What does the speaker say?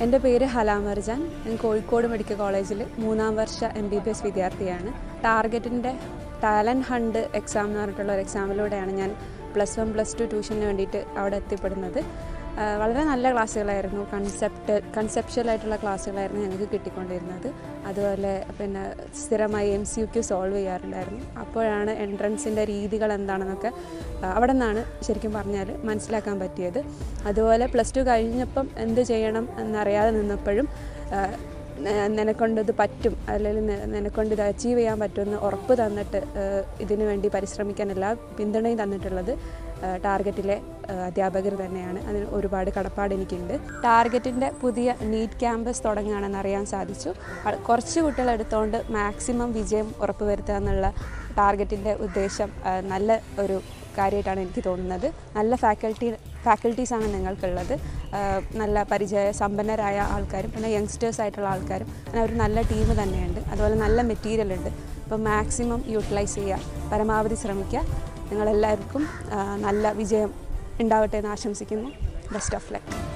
എൻ്റെ പേര് ഹലാമർജാൻ ഞാൻ കോഴിക്കോട് മെഡിക്കൽ കോളേജിൽ മൂന്നാം വർഷ എം ബി ബി എസ് വിദ്യാർത്ഥിയാണ് ടാർഗറ്റിൻ്റെ ടാലൻറ്റ് ഹണ്ട് എക്സാം എന്ന് പറഞ്ഞിട്ടുള്ള ഒരു എക്സാമിലൂടെയാണ് ഞാൻ പ്ലസ് വൺ പ്ലസ് ടു ട്യൂഷന് വേണ്ടിയിട്ട് അവിടെ എത്തിപ്പെടുന്നത് ആ, വളരെ നല്ല ക്ലാസ്സുകളായിരുന്നു കൺസെപ്റ്റ് കൺസെപ്ഷ്യൽ ആയിട്ടുള്ള ക്ലാസ്സുകളായിരുന്നു ഞങ്ങൾക്ക് കിട്ടിക്കൊണ്ടിരുന്നത് അതുപോലെ പിന്നെ സ്ഥിരമായി M C U Q solve ചെയ്യാറുണ്ടായിരുന്നു അപ്പോഴാണ് എൻട്രൻസിൻ്റെ രീതികൾ എന്താണെന്നൊക്കെ ആ, അവിടെ നിന്നാണ് ശരിക്കും പറഞ്ഞാൽ മനസ്സിലാക്കാൻ പറ്റിയത് അതുപോലെ പ്ലസ് ടു കഴിഞ്ഞപ്പം എന്ത് ചെയ്യണം എന്നറിയാതെ നിന്നപ്പോഴും ആ, നെ- നിനക്കൊണ്ട് ഇത് പറ്റും അല്ലെങ്കിൽ നെ- നിനക്കൊണ്ട് ഇത് അച്ചീവ് ചെയ്യാൻ പറ്റുമെന്ന് ഉറപ്പ് തന്നിട്ട് ഏഹ്, ഇതിനു വേണ്ടി പരിശ്രമിക്കാൻ എല്ലാ പിന്തുണയും തന്നിട്ടുള്ളത് ഏഹ്, ടാർഗറ്റിലെ ഏഹ്, അധ്യാപകർ തന്നെയാണ് അതിന് ഒരുപാട് കടപ്പാട് എനിക്കുണ്ട് ടാർഗറ്റിൻ്റെ പുതിയ നീറ്റ് ക്യാമ്പസ് തുടങ്ങുകയാണെന്ന് അറിയാൻ സാധിച്ചു അ- കുറച്ച് കുട്ടികൾ എടുത്തുകൊണ്ട് മാക്സിമം വിജയം ഉറപ്പുവരുത്തുക എന്നുള്ള ടാർഗറ്റിൻ്റെ ഉദ്ദേശം ഏഹ്, നല്ല ഒരു കാര്യമായിട്ടാണ് എനിക്ക് തോന്നുന്നത് നല്ല ഫാക്കൽറ്റി ഫാക്കൽറ്റീസാണ് നിങ്ങൾക്കുള്ളത് ആഹ് നല്ല പരിചയ സമ്പന്നരായ ആൾക്കാരും പിന്നെ യങ്സ്റ്റേഴ്സ് ആയിട്ടുള്ള ആൾക്കാരും അങ്ങനെ ഒരു നല്ല ടീം തന്നെയുണ്ട് അതുപോലെ നല്ല മെറ്റീരിയൽ ഉണ്ട് അപ്പോൾ മാക്സിമം യൂട്ടിലൈസ് ചെയ്യുക പരമാവധി ശ്രമിക്കുക നിങ്ങളെല്ലാവർക്കും ആഹ് നല്ല വിജയം ഉണ്ടാവട്ടെ എന്ന് ആശംസിക്കുന്നു ബെസ്റ്റ് ഓഫ് ലക്ക്